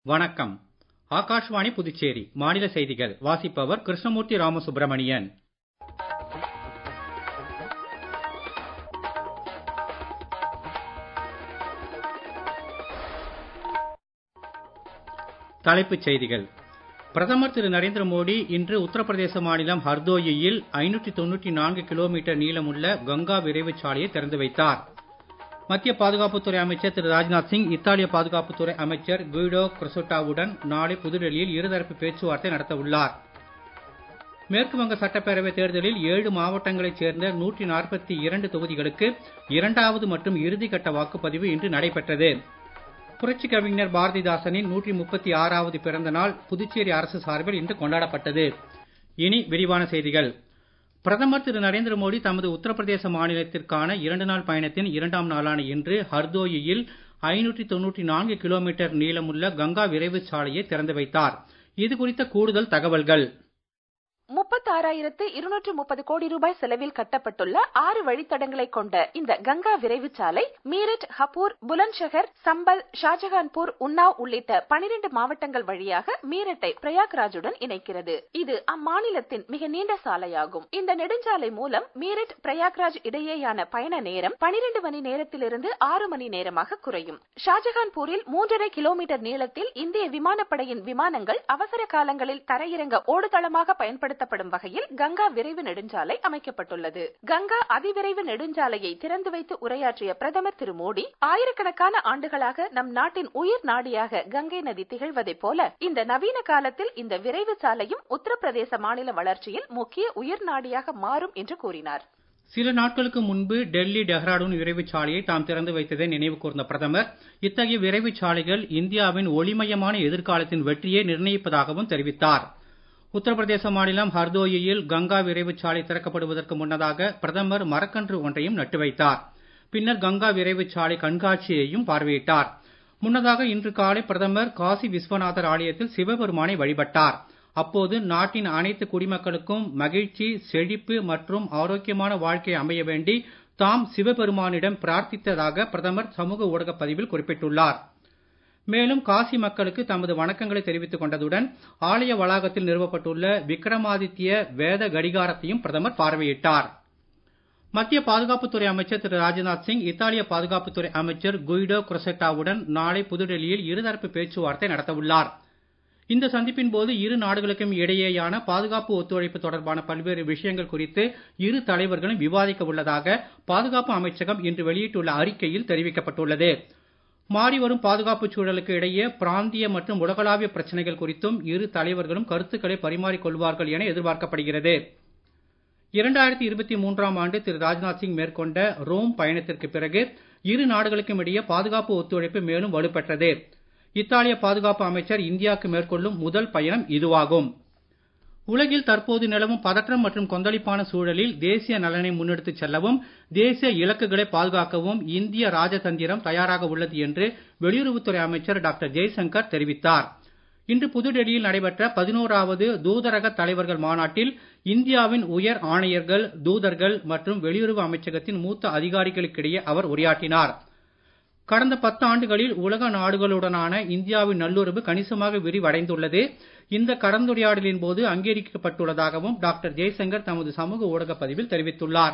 வணக்கம் ஆகாஷ்வாணி புதுச்சேரி மாநில செய்திகள் வாசிப்பவர் கிருஷ்ணமூர்த்தி ராமசுப்ரமணியன் தலைப்புச் செய்திகள் பிரதமர் திரு நரேந்திர மோடி இன்று உத்தரப்பிரதேச மாநிலம் ஹர்தோயியில் 594 கிலோமீட்டர் நீளமுள்ள கங்கா விரைவுச் சாலையை திறந்து வைத்தார் மத்திய பாதுகாப்புத்துறை அமைச்சர் திரு ராஜ்நாத் சிங் இத்தாலிய பாதுகாப்புத்துறை அமைச்சர் குயிடோ கிரசோட்டாவுடன் நாளை புதுடெல்லியில் இருதரப்பு பேச்சுவார்த்தை நடத்த உள்ளார் மேற்கு வங்க சட்டப்பேரவை தேர்தலில் ஏழு மாவட்டங்களைச் சேர்ந்த 142 தொகுதிகளுக்கு இரண்டாவது மற்றும் இறுதிக்கட்ட வாக்குப்பதிவு இன்று நடைபெற்றது புரட்சி கவிஞர் பாரதிதாசனின் 136வது பிறந்த நாள் புதுச்சேரி அரசு சார்பில் இன்று கொண்டாடப்பட்டது இனி விரிவான செய்திகள் பிரதமர் திரு நரேந்திர மோடி தமது உத்தரப்பிரதேச மாநிலத்திற்கான இரண்டு நாள் பயணத்தின் இரண்டாம் நாளான இன்று ஹர்தோயியில் 594 கிலோமீட்டர் நீளமுள்ள கங்கா விரைவுச் சாலையை திறந்து வைத்தார் இது குறித்த கூடுதல் தகவல்கள் முப்பத்தாறாயிரத்து இருநூற்று முப்பது கோடி ரூபாய் செலவில் கட்டப்பட்டுள்ள ஆறு வழித்தடங்களை கொண்ட இந்த கங்கா விரைவுச் சாலை மீரட் ஹப்பூர் புலன்ஷஹர் சம்பல் ஷாஜகான்பூர் உன்னாவ் உள்ளிட்ட பனிரெண்டு மாவட்டங்கள் வழியாக மீரட்டை பிரயாக்ராஜுடன் இணைக்கிறது இது அம்மாநிலத்தின் மிக நீண்ட சாலையாகும் இந்த நெடுஞ்சாலை மூலம் மீரட் பிரயாக்ராஜ் இடையேயான பயண நேரம் பனிரெண்டு மணி நேரத்திலிருந்து ஆறு மணி நேரமாக குறையும் ஷாஜகான்பூரில் மூன்றரை கிலோமீட்டர் நீளத்தில் இந்திய விமானப்படையின் விமானங்கள் அவசர காலங்களில் தரையிறங்க ஓடுதளமாக பயன்படுத்த பயன்படுத்தப்படும் வகையில் கங்கா விரைவு நெடுஞ்சாலை அமைக்கப்பட்டுள்ளது கங்கா அதிவிரைவு நெடுஞ்சாலையை திறந்து வைத்து உரையாற்றிய பிரதமர் திரு மோடி ஆயிரக்கணக்கான ஆண்டுகளாக நம் நாட்டின் உயிர் நாடியாக கங்கை நதி திகழ்வதைப் போல இந்த நவீன காலத்தில் இந்த விரைவு சாலையும் உத்தரப்பிரதேச மாநில வளர்ச்சியில் முக்கிய உயிர் நாடியாக மாறும் என்று கூறினார் சில நாட்களுக்கு முன்பு டெல்லி டெஹ்ராடூன் விரைவுச் சாலையை தாம் திறந்து வைத்ததை நினைவு கூர்ந்த பிரதமர் இத்தகைய விரைவுச் சாலைகள் இந்தியாவின் ஒளிமயமான எதிர்காலத்தின் வெற்றியை நிர்ணயிப்பதாகவும் தெரிவித்தார் உத்தரப்பிரதேச மாநிலம் ஹர்தோயியில் கங்கா விரைவுச் சாலை திறக்கப்படுவதற்கு முன்னதாக பிரதமர் மரக்கன்று ஒன்றையும் நட்டு வைத்தார் பின்னர் கங்கா விரைவுச் சாலை கண்காட்சியையும் பார்வையிட்டார் முன்னதாக இன்று காலை பிரதமர் காசி விஸ்வநாதர் ஆலயத்தில் சிவபெருமானை வழிபட்டார் அப்போது நாட்டின் அனைத்து குடிமக்களுக்கும் மகிழ்ச்சி செழிப்பு மற்றும் ஆரோக்கியமான வாழ்க்கை அமைய வேண்டி தாம் சிவபெருமானிடம் பிரார்த்தித்ததாக பிரதமர் சமூக ஊடக பதிவில் குறிப்பிட்டுள்ளார் மேலும் காசி மக்களுக்கு தமது வணக்கங்களை தெரிவித்துக் கொண்டதுடன் ஆலய வளாகத்தில் நிறுவப்பட்டுள்ள விக்ரமாதித்ய வேத கடிகாரத்தையும் பிரதமர் பார்வையிட்டார் மத்திய பாதுகாப்புத்துறை அமைச்சர் திரு ராஜ்நாத் சிங் இத்தாலிய பாதுகாப்புத்துறை அமைச்சர் குயிடோ குரசெட்டாவுடன் நாளை புதுடெல்லியில் இருதரப்பு பேச்சுவார்த்தை நடத்த உள்ளார் இந்த சந்திப்பின் போது இரு நாடுகளுக்கும் இடையேயான பாதுகாப்பு ஒத்துழைப்பு தொடர்பான பல்வேறு விஷயங்கள் குறித்து இரு தலைவர்களும் விவாதிக்க உள்ளதாக பாதுகாப்பு அமைச்சகம் இன்று வெளியிட்டுள்ள அறிக்கையில் தெரிவிக்கப்பட்டுள்ளது மாறிவரும் பாதுகாப்பு சூழலுக்கு இடையே பிராந்திய மற்றும் உலகளாவிய பிரச்சனைகள் குறித்தும் இரு தலைவர்களும் கருத்துக்களை பரிமாறிக் கொள்வார்கள் என எதிர்பார்க்கப்படுகிறது இரண்டாயிரத்தி இருபத்தி மூன்றாம் ஆண்டு திரு ராஜ்நாத் சிங் மேற்கொண்ட ரோம் பயணத்திற்கு பிறகு இரு நாடுகளுக்கும் இடையே பாதுகாப்பு ஒத்துழைப்பு மேலும் வலுப்பெற்றது இத்தாலிய பாதுகாப்பு அமைச்சர் இந்தியாவுக்கு மேற்கொள்ளும் முதல் பயணம் இதுவாகும் உலகில் தற்போது நிலவும் பதற்றம் மற்றும் கொந்தளிப்பான சூழலில் தேசிய நலனை முன்னெடுத்துச் செல்லவும் தேசிய இலக்குகளை பாதுகாக்கவும் இந்திய ராஜதந்திரம் தயாராக உள்ளது என்று வெளியுறவுத்துறை அமைச்சர் டாக்டர் ஜெய்சங்கர் தெரிவித்தார் இன்று புதுடெல்லியில் நடைபெற்ற பதினோராவது தூதரக தலைவர்கள் மாநாட்டில் இந்தியாவின் உயர் ஆணையர்கள் தூதர்கள் மற்றும் வெளியுறவு அமைச்சகத்தின் மூத்த அதிகாரிகளுக்கிடையே அவர் உரையாற்றினார் கடந்த பத்து ஆண்டுகளில் உலக நாடுகளுடனான இந்தியாவின் நல்லுறவு கணிசமாக விரிவடைந்துள்ளது இந்த கலந்துரையாடலின் போது அங்கீகரிக்கப்பட்டுள்ளதாகவும் டாக்டர் ஜெய்சங்கர் தமது சமூக ஊடக பதிவில் தெரிவித்துள்ளார்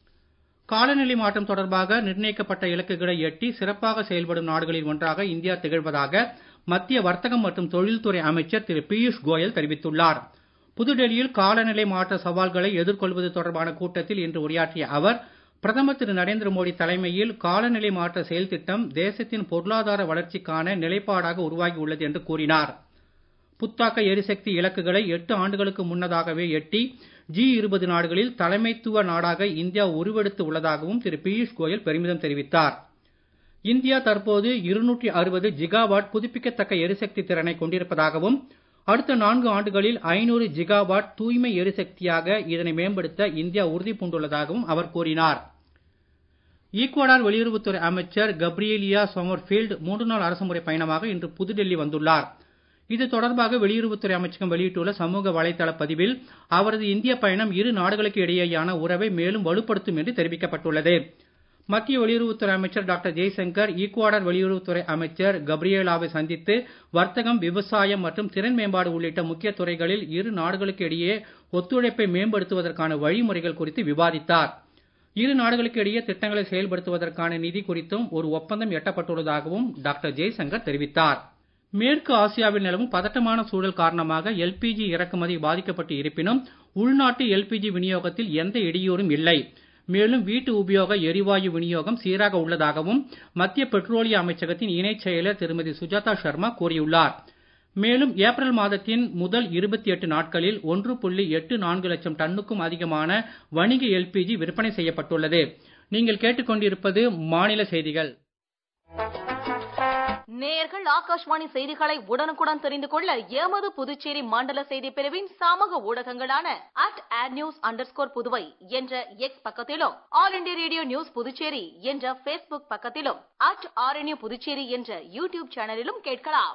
காலநிலை மாற்றம் தொடர்பாக நிர்ணயிக்கப்பட்ட இலக்குகளை எட்டி சிறப்பாக செயல்படும் நாடுகளில் ஒன்றாக இந்தியா திகழ்வதாக மத்திய வர்த்தகம் மற்றும் தொழில்துறை அமைச்சர் திரு பியூஷ் கோயல் தெரிவித்துள்ளார் புதுடெல்லியில் காலநிலை மாற்ற சவால்களை எதிர்கொள்வது தொடர்பான கூட்டத்தில் இன்று உரையாற்றிய அவர் பிரதமர் திரு நரேந்திர மோடி தலைமையில் காலநிலை மாற்ற செயல் திட்டம் தேசத்தின் பொருளாதார வளர்ச்சிக்கான நிலைப்பாடாக உருவாகி உள்ளது என்று கூறினார் புத்தாக்க எரிசக்தி இலக்குகளை எட்டு ஆண்டுகளுக்கு முன்னதாகவே எட்டி ஜி இருபது நாடுகளில் தலைமைத்துவ நாடாக இந்தியா உருவெடுத்து உள்ளதாகவும் திரு பியூஷ் கோயல் பெருமிதம் தெரிவித்தார் இந்தியா தற்போது இருநூற்றி அறுபது ஜிகாவாட் புதுப்பிக்கத்தக்க எரிசக்தி திறனை கொண்டிருப்பதாகவும் அடுத்த நான்கு ஆண்டுகளில் ஐநூறு ஜிகாவாட் தூய்மை எரிசக்தியாக இதனை மேம்படுத்த இந்தியா உறுதி பூண்டுள்ளதாகவும் அவர் கூறினார் ஈக்குவடார் வெளியுறவுத்துறை அமைச்சர் கப்ரியலியா சோமர்ஃபீல்டு மூன்று நாள் அரசுமுறை பயணமாக இன்று புதுடெல்லி வந்துள்ளார் இது தொடர்பாக வெளியுறவுத்துறை அமைச்சகம் வெளியிட்டுள்ள சமூக வலைதள பதிவில் அவரது இந்திய பயணம் இரு நாடுகளுக்கு இடையேயான உறவை மேலும் வலுப்படுத்தும் என்று தெரிவிக்கப்பட்டுள்ளது மத்திய வெளியுறவுத்துறை அமைச்சர் டாக்டர் ஜெய்சங்கர் ஈக்குவாடர் வெளியுறவுத்துறை அமைச்சர் கப்ரியேலாவை சந்தித்து வர்த்தகம் விவசாயம் மற்றும் திறன் மேம்பாடு உள்ளிட்ட முக்கிய துறைகளில் இரு நாடுகளுக்கு இடையே ஒத்துழைப்பை மேம்படுத்துவதற்கான வழிமுறைகள் குறித்து விவாதித்தார் இரு நாடுகளுக்கு இடையே திட்டங்களை செயல்படுத்துவதற்கான நிதி குறித்தும் ஒரு ஒப்பந்தம் எட்டப்பட்டுள்ளதாகவும் டாக்டர் ஜெய்சங்கர் தெரிவித்தார் மேற்கு ஆசியாவில் நிலவும் பதட்டமான சூழல் காரணமாக எல்பிஜி இறக்குமதி பாதிக்கப்பட்டு இருப்பினும் உள்நாட்டு எல்பிஜி விநியோகத்தில் எந்த இடையூறும் இல்லை மேலும் வீட்டு உபயோக எரிவாயு விநியோகம் சீராக உள்ளதாகவும் மத்திய பெட்ரோலிய அமைச்சகத்தின் இணைச் செயலர் திருமதி சுஜாதா சர்மா கூறியுள்ளார் மேலும் ஏப்ரல் மாதத்தின் முதல் இருபத்தி எட்டு நாட்களில் ஒன்று புள்ளி எட்டு நான்கு லட்சம் டன்னுக்கும் அதிகமான வணிக எல்பிஜி விற்பனை செய்யப்பட்டுள்ளது நீங்கள் கேட்டுக்கொண்டிருப்பது மாநில செய்திகள் நேயர்கள் ஆகாஷ்வாணி செய்திகளை உடனுக்குடன் தெரிந்து கொள்ள எமது புதுச்சேரி மண்டல செய்தி பிரிவின் சமூக ஊடகங்களான அட் ஆட் நியூஸ் அண்டர் புதுவை என்ற எக்ஸ் பக்கத்திலும் all India radio news Puducherry என்ற பேஸ்புக் பக்கத்திலும் அட் ஆர்என்யூ புதுச்சேரி என்ற யூடியூப் சேனலிலும் கேட்கலாம்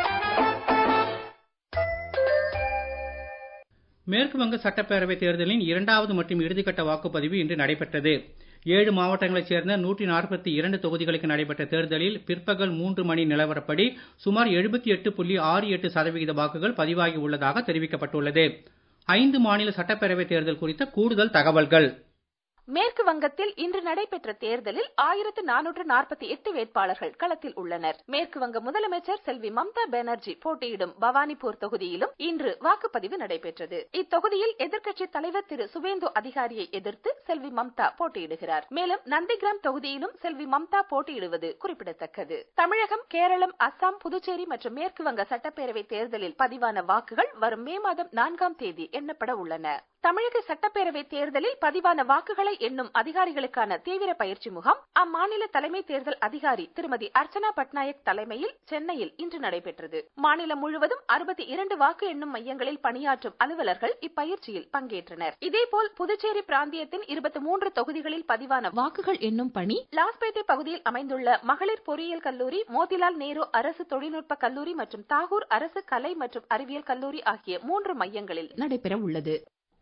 மேற்கு வங்க சட்டப்பேரவைத் தேர்தலின் இரண்டாவது மற்றும் இறுதிக்கட்ட வாக்குப்பதிவு இன்று நடைபெற்றது ஏழு மாவட்டங்களைச் சேர்ந்த நூற்றி நாற்பத்தி இரண்டு தொகுதிகளுக்கு நடைபெற்ற தேர்தலில் பிற்பகல் மூன்று மணி நிலவரப்படி சுமார் எழுபத்தி எட்டு புள்ளி ஆறு எட்டு சதவிகித வாக்குகள் பதிவாகி உள்ளதாக தெரிவிக்கப்பட்டுள்ளது ஐந்து மாநில சட்டப்பேரவைத் தேர்தல் குறித்த கூடுதல் தகவல்கள் மேற்கு வங்கத்தில் இன்று நடைபெற்ற தேர்தலில் ஆயிரத்து நானூற்று நாற்பத்தி எட்டு வேட்பாளர்கள் களத்தில் உள்ளனர் மேற்கு வங்க முதலமைச்சர் செல்வி மம்தா பானர்ஜி போட்டியிடும் பவானிபூர் தொகுதியிலும் இன்று வாக்குப்பதிவு நடைபெற்றது இத்தொகுதியில் எதிர்க்கட்சித் தலைவர் திரு சுவேந்து அதிகாரியை எதிர்த்து செல்வி மம்தா போட்டியிடுகிறார் மேலும் நந்திகிராம் தொகுதியிலும் செல்வி மம்தா போட்டியிடுவது குறிப்பிடத்தக்கது தமிழகம் கேரளம் அஸ்ஸாம் புதுச்சேரி மற்றும் மேற்கு வங்க சட்டப்பேரவை தேர்தலில் பதிவான வாக்குகள் வரும் மே மாதம் நான்காம் தேதி எண்ணப்பட உள்ளன தமிழக சட்டப்பேரவை தேர்தலில் பதிவான வாக்குகளை எண்ணும் அதிகாரிகளுக்கான தீவிர பயிற்சி முகாம் அம்மாநில தலைமை தேர்தல் அதிகாரி திருமதி அர்ச்சனா பட்நாயக் தலைமையில் சென்னையில் இன்று நடைபெற்றது மாநிலம் முழுவதும் அறுபத்தி இரண்டு வாக்கு எண்ணும் மையங்களில் பணியாற்றும் அலுவலர்கள் இப்பயிற்சியில் பங்கேற்றனர் இதேபோல் புதுச்சேரி பிராந்தியத்தின் இருபத்தி மூன்று தொகுதிகளில் பதிவான வாக்குகள் எண்ணும் பணி லாஸ்பேட்டை பகுதியில் அமைந்துள்ள மகளிர் பொறியியல் கல்லூரி மோதிலால் நேரு அரசு தொழில்நுட்ப கல்லூரி மற்றும் தாகூர் அரசு கலை மற்றும் அறிவியல் கல்லூரி ஆகிய மூன்று மையங்களில் நடைபெற உள்ளது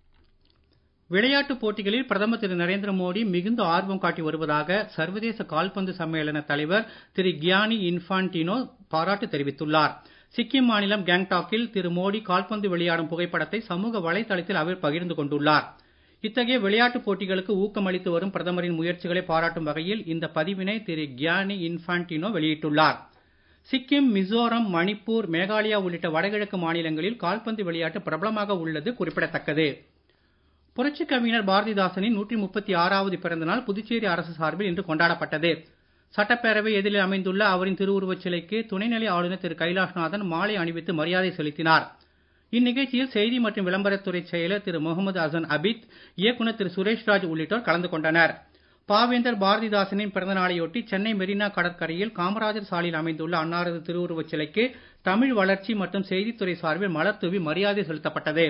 விளையாட்டுப் போட்டிகளில் பிரதமர் திரு நரேந்திர மோடி மிகுந்த ஆர்வம் காட்டி வருவதாக சர்வதேச கால்பந்து சம்மேளன தலைவர் திரு கியானி இன்ஃபான்டினோ பாராட்டு தெரிவித்துள்ளார் சிக்கிம் மாநிலம் கேங்டாக்கில் திரு மோடி கால்பந்து விளையாடும் புகைப்படத்தை சமூக வலைதளத்தில் அவர் பகிர்ந்து கொண்டுள்ளார் இத்தகைய விளையாட்டுப் போட்டிகளுக்கு ஊக்கமளித்து வரும் பிரதமரின் முயற்சிகளை பாராட்டும் வகையில் இந்த பதிவினை திரு கியானி இன்ஃபான்டினோ வெளியிட்டுள்ளார் சிக்கிம் மிசோரம் மணிப்பூர் மேகாலயா உள்ளிட்ட வடகிழக்கு மாநிலங்களில் கால்பந்து விளையாட்டு பிரபலமாக உள்ளது குறிப்பிடத்தக்கது புரட்சிக் கவிஞர் பாரதிதாசனின் நூற்றி முப்பத்தி ஆறாவது பிறந்த நாள் புதுச்சேரி அரசு சார்பில் இன்று கொண்டாடப்பட்டது சட்டப்பேரவை எதிரில் அமைந்துள்ள அவரின் திருவுருவச் சிலைக்கு துணைநிலை ஆளுநர் திரு கைலாஷ்நாதன் மாலை அணிவித்து மரியாதை செலுத்தினார் இந்நிகழ்ச்சியில் செய்தி மற்றும் விளம்பரத்துறை செயலர் திரு முகமது அசன் அபித் இயக்குநர் திரு சுரேஷ்ராஜ் உள்ளிட்டோர் கலந்து கொண்டனர் பாவேந்தர் பாரதிதாசனின் பிறந்த நாளையொட்டி சென்னை மெரினா கடற்கரையில் காமராஜர் சாலையில் அமைந்துள்ள அன்னாரது திருவுருவச் சிலைக்கு தமிழ் வளர்ச்சி மற்றும் செய்தித்துறை சார்பில் மலர் தூவி மரியாதை செலுத்தப்பட்டது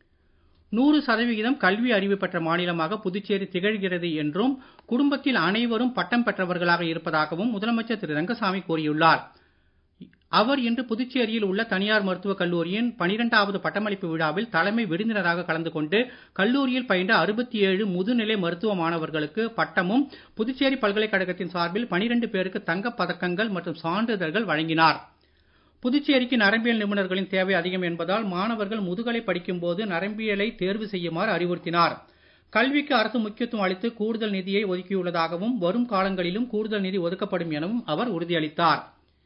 நூறு சதவிகிதம் கல்வி அறிவு பெற்ற மாநிலமாக புதுச்சேரி திகழ்கிறது என்றும் குடும்பத்தில் அனைவரும் பட்டம் பெற்றவர்களாக இருப்பதாகவும் முதலமைச்சர் திரு ரங்கசாமி கூறியுள்ளார் அவர் இன்று புதுச்சேரியில் உள்ள தனியார் மருத்துவக் கல்லூரியின் பனிரெண்டாவது பட்டமளிப்பு விழாவில் தலைமை விருந்தினராக கலந்து கொண்டு கல்லூரியில் பயின்ற அறுபத்தி ஏழு முதுநிலை மருத்துவ மாணவர்களுக்கு பட்டமும் புதுச்சேரி பல்கலைக்கழகத்தின் சார்பில் பனிரெண்டு பேருக்கு தங்கப் பதக்கங்கள் மற்றும் சான்றிதழ்கள் வழங்கினார் புதுச்சேரிக்கு நரம்பியல் நிபுணர்களின் தேவை அதிகம் என்பதால் மாணவர்கள் முதுகலை படிக்கும் போது நரம்பியலை தேர்வு செய்யுமாறு அறிவுறுத்தினார் கல்விக்கு அரசு முக்கியத்துவம் அளித்து கூடுதல் நிதியை ஒதுக்கியுள்ளதாகவும் வரும் காலங்களிலும் கூடுதல் நிதி ஒதுக்கப்படும் எனவும் அவர் உறுதியளித்தார்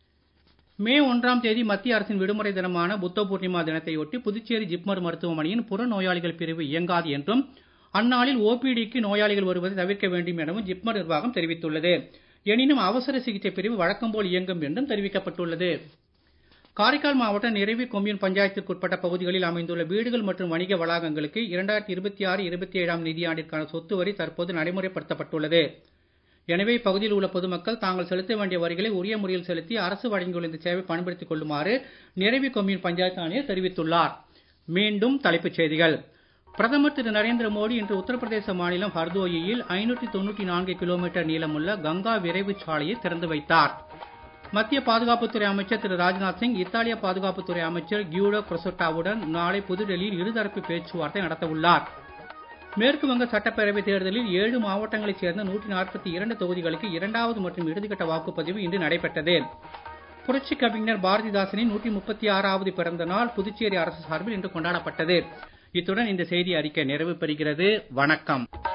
மே ஒன்றாம் தேதி மத்திய அரசின் விடுமுறை தினமான புத்த பூர்ணிமா தினத்தையொட்டி புதுச்சேரி ஜிப்மர் மருத்துவமனையின் புற நோயாளிகள் பிரிவு இயங்காது என்றும் அந்நாளில் ஓபிடிக்கு நோயாளிகள் வருவதை தவிர்க்க வேண்டும் எனவும் ஜிப்மர் நிர்வாகம் தெரிவித்துள்ளது எனினும் அவசர சிகிச்சை பிரிவு வழக்கம் போல் இயங்கும் என்றும் தெரிவிக்கப்பட்டுள்ளது காரைக்கால் மாவட்ட நிறைவி கொம்யூன் பஞ்சாயத்திற்குட்பட்ட பகுதிகளில் அமைந்துள்ள வீடுகள் மற்றும் வணிக வளாகங்களுக்கு இரண்டாயிரத்தி இருபத்தி ஆறு இருபத்தி ஏழாம் நிதியாண்டிற்கான சொத்து வரி தற்போது நடைமுறைப்படுத்தப்பட்டுள்ளது எனவே இப்பகுதியில் உள்ள பொதுமக்கள் தாங்கள் செலுத்த வேண்டிய வரிகளை உரிய முறையில் செலுத்தி அரசு வழங்கியுள்ள இந்த சேவை பயன்படுத்திக் கொள்ளுமாறு நிறைவி கொம்யூன் பஞ்சாயத்து ஆணையர் தெரிவித்துள்ளார் மீண்டும் தலைப்புச் செய்திகள் பிரதமர் திரு நரேந்திர மோடி இன்று உத்தரப்பிரதேச மாநிலம் ஹர்தோயியில் ஐநூற்றி தொண்ணூற்றி நான்கு கிலோமீட்டர் நீளமுள்ள கங்கா விரைவு சாலையை திறந்து வைத்தார் மத்திய பாதுகாப்புத்துறை அமைச்சர் திரு ராஜ்நாத் சிங் இத்தாலிய பாதுகாப்புத்துறை அமைச்சர் கியூடோ கிரொசோட்டாவுடன் நாளை புதுடெல்லியில் இருதரப்பு பேச்சுவார்த்தை நடத்த உள்ளார் மேற்கு வங்க சட்டப்பேரவை தேர்தலில் ஏழு மாவட்டங்களைச் சேர்ந்த நூற்றி நாற்பத்தி இரண்டு தொகுதிகளுக்கு இரண்டாவது மற்றும் இறுதிக்கட்ட வாக்குப்பதிவு இன்று நடைபெற்றது புரட்சி கவிஞர் பாரதிதாசனின் நூற்றி முப்பத்தி ஆறாவது பிறந்த நாள் புதுச்சேரி அரசு சார்பில் இன்று கொண்டாடப்பட்டது இத்துடன் இந்த செய்தி அறிக்கை நிறைவு பெறுகிறது வணக்கம்